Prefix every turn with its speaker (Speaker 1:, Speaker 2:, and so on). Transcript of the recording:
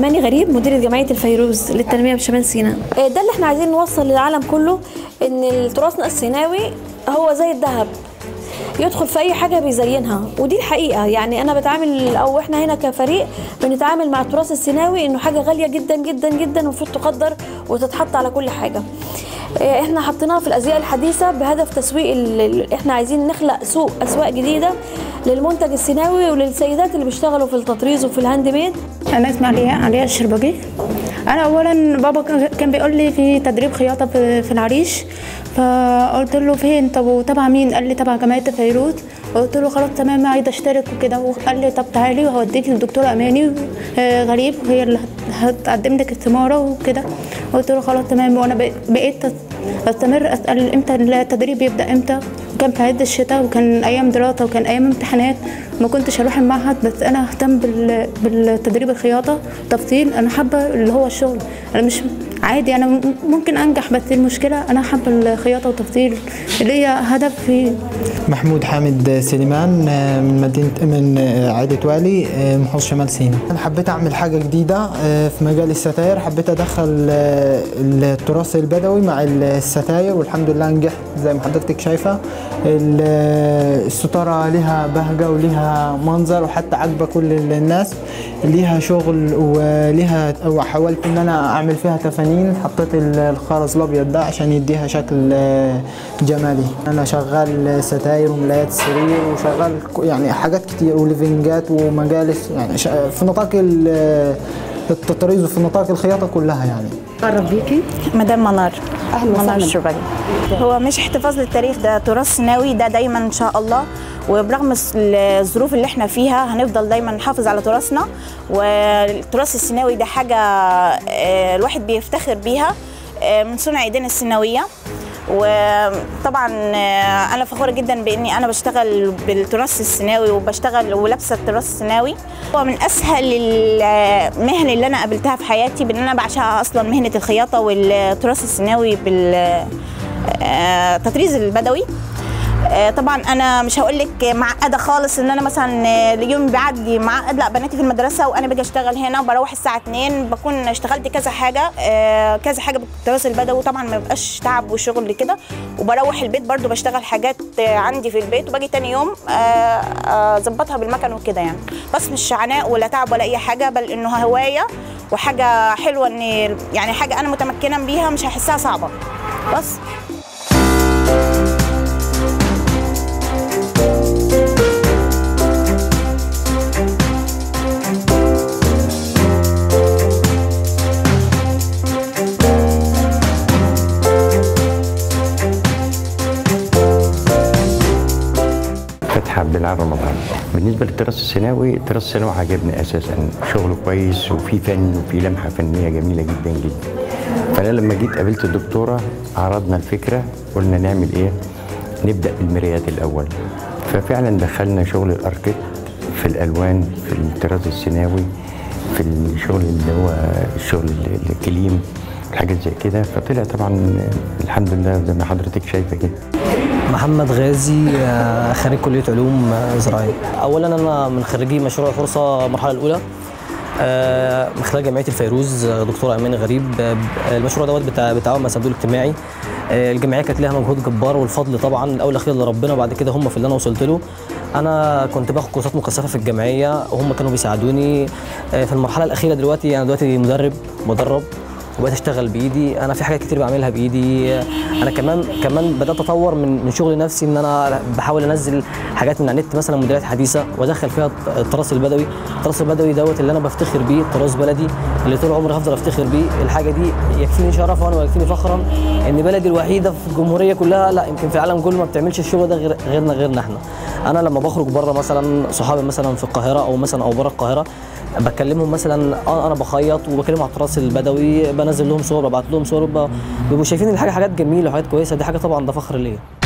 Speaker 1: اماني غريب مديره جمعيه الفيروز للتنميه بشمال سيناء آه، ده اللي احنا عايزين نوصل للعالم كله ان تراثنا السيناوي هو زي الذهب يدخل في اي حاجه بيزينها ودي الحقيقه يعني انا بتعامل او احنا هنا كفريق بنتعامل مع التراث السيناوي انه حاجه غاليه جدا جدا جدا المفروض تقدر وتتحط على كل حاجه آه، احنا حطيناها في الازياء الحديثه بهدف تسويق ال- ال- احنا عايزين نخلق سوق اسواق جديده للمنتج السيناوي وللسيدات اللي بيشتغلوا في التطريز وفي الهاند ميد
Speaker 2: انا اسمي علياء علياء الشربجي انا اولا بابا كان- كان بيقول لي في تدريب خياطه في, في العريش فقلت له فين طب وتبع مين قال لي تبع جمعيه فيروز قلت له خلاص تمام عايزه اشترك وكده وقال لي طب تعالي وهوديكي للدكتوره اماني آه، غريب وهي اللي هت- هتقدم لك استماره وكده قلت له خلاص تمام وانا بق- بقيت أس- استمر اسال امتى التدريب يبدا امتى وكان في عز الشتاء وكان ايام دراسه وكان ايام امتحانات ما كنتش اروح المعهد بس انا اهتم بال- بالتدريب الخياطه تفصيل انا حابه اللي هو الشغل انا مش عادي انا م- ممكن انجح بس المشكله انا حابه الخياطه وتفصيل اللي هي هدف في
Speaker 3: محمود حامد سليمان آه، من مدينة من آه، عائلة والي آه، محافظة شمال سيناء أنا حبيت أعمل حاجة جديدة آه، في مجال الستاير حبيت أدخل آه، التراث البدوي مع الستاير والحمد لله نجحت زي ما حضرتك شايفة ال- آه، الستارة لها بهجة ولها منظر وحتى عاجبة كل الناس ليها شغل وليها وحاولت إن أنا أعمل فيها تفانين حطيت ال- الخرز الأبيض ده عشان يديها شكل آه، جمالي أنا شغال ستاير وملايات السرير وشغال ك- يعني حاجات كتير وليفنجات ومجالس يعني ش- في نطاق ال- التطريز وفي نطاق الخياطة كلها يعني
Speaker 4: قرب بيكي
Speaker 5: مدام منار
Speaker 4: أهلا
Speaker 5: منار
Speaker 4: وسهلا.
Speaker 5: الشربجي هو مش احتفاظ للتاريخ ده تراث سيناوي ده دايما ان شاء الله وبرغم الس- الظروف اللي احنا فيها هنفضل دايما نحافظ على تراثنا والتراث السيناوي ده حاجه آه، الواحد بيفتخر بيها آه، من صنع ايدينا السيناويه وطبعا آه، انا فخوره جدا باني انا بشتغل بالتراث السيناوي وبشتغل ولابسه التراث السيناوي هو من اسهل المهن اللي انا قابلتها في حياتي بان انا بعشقها اصلا مهنه الخياطه والتراث السيناوي بالتطريز البدوي آه، طبعا انا مش هقول لك معقده خالص ان انا مثلا آه، اليوم بيعدي معقد لا بناتي في المدرسه وانا باجي اشتغل هنا وبروح الساعه 2 بكون اشتغلت كذا حاجه آه، كذا حاجه بالتراث البدوي طبعا ما بيبقاش تعب وشغل كده وبروح البيت برضو بشتغل حاجات آه، عندي في البيت وباجي تاني يوم آه، آه، اظبطها بالمكن وكده يعني بس مش عناء ولا تعب ولا اي حاجه بل انه هوايه وحاجه حلوه ان يعني حاجه انا متمكنه بيها مش هحسها صعبه بس
Speaker 6: فتحي عبد الله رمضان بالنسبه للتراث السيناوي التراث السيناوي عجبني اساسا شغله كويس وفي فن وفي لمحه فنيه جميله جدا جدا فانا لما جيت قابلت الدكتوره عرضنا الفكره قلنا نعمل ايه نبدا بالمرايات الاول ففعلا دخلنا شغل الاركيت في الالوان في الطراز السيناوي في الشغل اللي هو الشغل الكليم حاجات زي كده فطلع طبعا الحمد لله زي ما حضرتك شايفه كده
Speaker 7: محمد غازي آه، خريج كليه علوم آه، زراعيه اولا انا من خريجي مشروع فرصه المرحله الاولى آه، من خلال جمعيه الفيروز آه، دكتور امان غريب آه، المشروع دوت بتاع بالتعاون مع الصندوق الاجتماعي آه، الجمعيه كانت لها مجهود جبار والفضل طبعا الاول والاخير لربنا وبعد كده هم في اللي انا وصلت له انا كنت باخد كورسات مكثفه في الجمعيه وهم كانوا بيساعدوني آه، في المرحله الاخيره دلوقتي انا دلوقتي مدرب مدرب وبقيت اشتغل بايدي انا في حاجات كتير بعملها بايدي انا كمان كمان بدات اطور من من شغل نفسي ان انا بحاول انزل حاجات من على النت مثلا موديلات حديثه وادخل فيها التراث البدوي التراث البدوي دوت اللي انا بفتخر بيه تراث بلدي اللي طول عمري هفضل افتخر بيه الحاجه دي يكفيني شرفا ويكفيني فخرا ان بلدي الوحيده في الجمهوريه كلها لا يمكن في العالم كله ما بتعملش الشغل ده غير غيرنا غيرنا احنا انا لما بخرج بره مثلا صحابي مثلا في القاهره او مثلا او بره القاهره بكلمهم مثلا اه انا بخيط وبكلمهم على التراث البدوي بنزل لهم صور ببعت لهم صور وب- بيبقوا شايفين الحاجه حاجات جميله وحاجات كويسه دي حاجه طبعا ده فخر ليا